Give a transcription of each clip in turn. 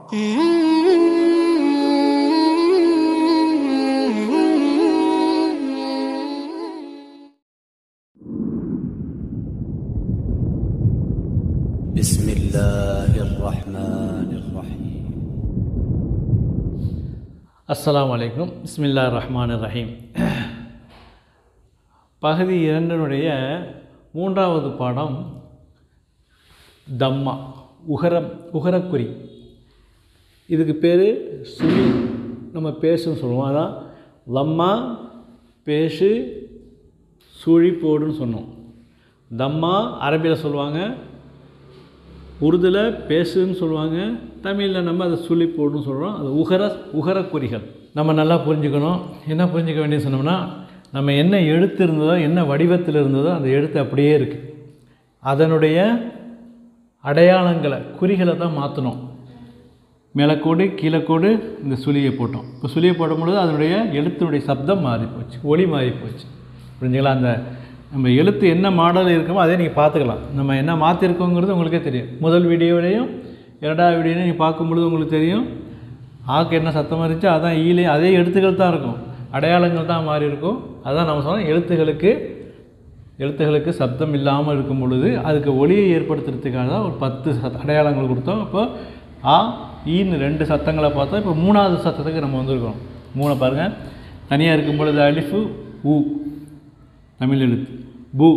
بسم الله الرحمن الرحيم அஸ்ஸலாமு அலைக்கும் பிஸ்மில்லா ரஹ்மான் ரஹீம் பகுதி இரண்டினுடைய மூன்றாவது பாடம் தம்மா உகரம் உகரக்குறி இதுக்கு பேர் சுழி நம்ம பேசுன்னு சொல்லுவோம் அதான் லம்மா பேசு சுழி போடுன்னு சொன்னோம் தம்மா அரபியில் சொல்லுவாங்க உருதுல பேசுன்னு சொல்லுவாங்க தமிழில் நம்ம அதை சொல்லி போடுன்னு சொல்கிறோம் அது உகர உகரக்குறிகள் நம்ம நல்லா புரிஞ்சுக்கணும் என்ன புரிஞ்சுக்க வேண்டிய சொன்னோம்னா நம்ம என்ன எழுத்து இருந்ததோ என்ன வடிவத்தில் இருந்ததோ அந்த எழுத்து அப்படியே இருக்குது அதனுடைய அடையாளங்களை குறிகளை தான் மாற்றணும் மேலக்கோடு கீழக்கோடு இந்த சுழியை போட்டோம் இப்போ சுழியை போடும்பொழுது அதனுடைய எழுத்தினுடைய சப்தம் மாறி போச்சு ஒளி மாறி போச்சு புரிஞ்சுங்களா அந்த நம்ம எழுத்து என்ன மாடல் இருக்குமோ அதே நீங்கள் பார்த்துக்கலாம் நம்ம என்ன மாற்றிருக்கோங்கிறது உங்களுக்கே தெரியும் முதல் வீடியோவிலையும் இரண்டாவது வீடியோலையும் நீங்கள் பார்க்கும்பொழுது உங்களுக்கு தெரியும் ஆக்கு என்ன சத்தமாக இருந்துச்சு அதான் ஈலே அதே எழுத்துக்கள் தான் இருக்கும் அடையாளங்கள் தான் மாறி இருக்கும் அதான் நம்ம சொன்னோம் எழுத்துகளுக்கு எழுத்துகளுக்கு சப்தம் இல்லாமல் இருக்கும் பொழுது அதுக்கு ஒளியை ஏற்படுத்துறதுக்காக தான் ஒரு பத்து சத் அடையாளங்கள் கொடுத்தோம் இப்போ ஆ ஈன்னு ரெண்டு சத்தங்களை பார்த்தோம் இப்போ மூணாவது சத்தத்துக்கு நம்ம வந்திருக்கோம் மூணை பாருங்கள் தனியாக இருக்கும் பொழுது அலிஃபு ஊ தமிழ் எழுத்து பூ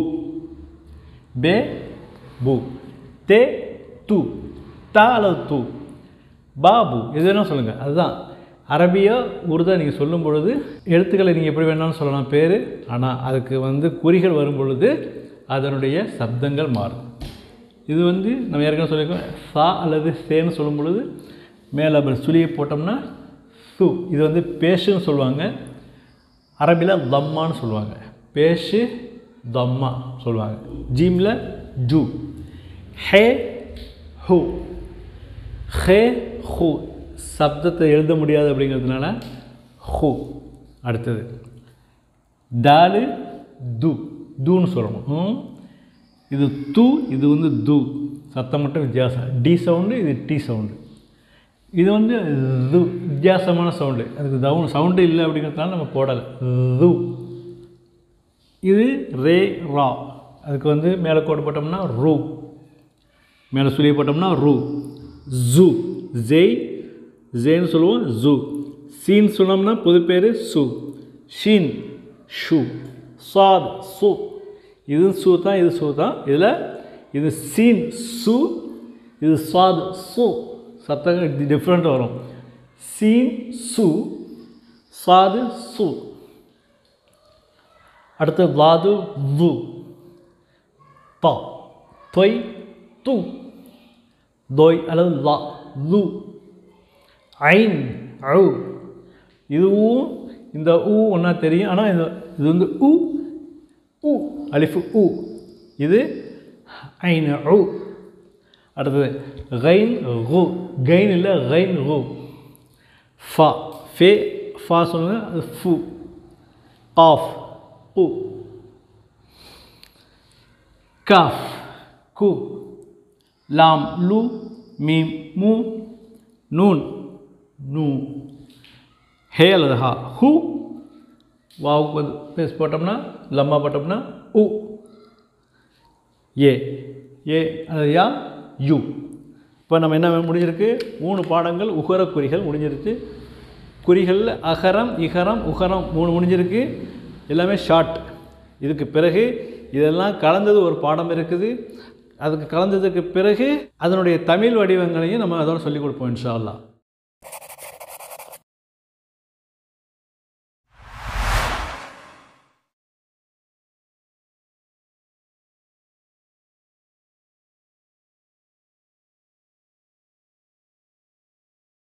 பே பூ தே து தா அல்லது து பாபு எது வேணாலும் சொல்லுங்கள் அதுதான் அரபியோ உருதா நீங்கள் சொல்லும் பொழுது எழுத்துக்களை நீங்கள் எப்படி வேணாலும் சொல்லலாம் பேர் ஆனால் அதுக்கு வந்து குறிகள் வரும் பொழுது அதனுடைய சப்தங்கள் மாறும் இது வந்து நம்ம ஏற்கனவே சொல்லியிருக்கோம் சா அல்லது சேன்னு சொல்லும் பொழுது மேலே அப்படி சுழியை போட்டோம்னா சு இது வந்து பேஷுன்னு சொல்லுவாங்க அரபியில் தம்மான்னு சொல்லுவாங்க பேஷு தம்மா சொல்லுவாங்க ஜீமில் ஜூ ஹே ஹூ ஹே ஹூ சப்தத்தை எழுத முடியாது அப்படிங்கிறதுனால ஹூ அடுத்தது தாலு து தூன்னு சொல்லணும் ம். இது து இது வந்து து சத்தம் மட்டும் வித்தியாசம் டி சவுண்டு இது டி சவுண்டு இது வந்து து வித்தியாசமான சவுண்டு அதுக்கு தவுன் சவுண்டு இல்லை அப்படிங்கிறதுனால நம்ம போடலை து இது ரே ரா அதுக்கு வந்து மேலே கோடு போட்டோம்னா ரூ மேலே சுழிய போட்டோம்னா ரூ ஜூ ஜெய் ஜேன்னு சொல்லுவோம் ஜூ சீன் சொன்னோம்னா புது பேர் சு ஷீன் ஷூ சாத் சு இது சு தான் இது சு தான் இதில் இது சீன் சு இது சாத் சு சத்தங்கள் டிஃப்ரெண்ட் வரும் சீன் சு சாது சு அடுத்து வாது வு பா தொய் து தொய் அல்லது லா லு ஐன் அவு இதுவும் இந்த ஊ ஒன்றா தெரியும் ஆனால் இது இது வந்து உ உ அலிஃபு உ இது ஐன் உ அடுத்தது கைன் கு கைன் இல்லை கைன் கு ஃபா ஃபே ஃபா சொல்லுங்க அது ஃபு காஃப் கு காஃப் கு லாம் லு மீம் மு நூன் நூ ஹே அல்லது ஹா ஹூ வாவுக்கு வந்து பேஸ் போட்டோம்னா லம்மா போட்டோம்னா உ ஏ ஏ அல்லது யா யு இப்போ நம்ம என்ன முடிஞ்சிருக்கு மூணு பாடங்கள் உகர குறிகள் முடிஞ்சிருச்சு குறிகளில் அகரம் இகரம் உகரம் மூணு முடிஞ்சிருக்கு எல்லாமே ஷார்ட் இதுக்கு பிறகு இதெல்லாம் கலந்தது ஒரு பாடம் இருக்குது அதுக்கு கலந்ததுக்கு பிறகு அதனுடைய தமிழ் வடிவங்களையும் நம்ம அதோட சொல்லிக் கொடுப்போம் இன்ஷா அல்லாஹ்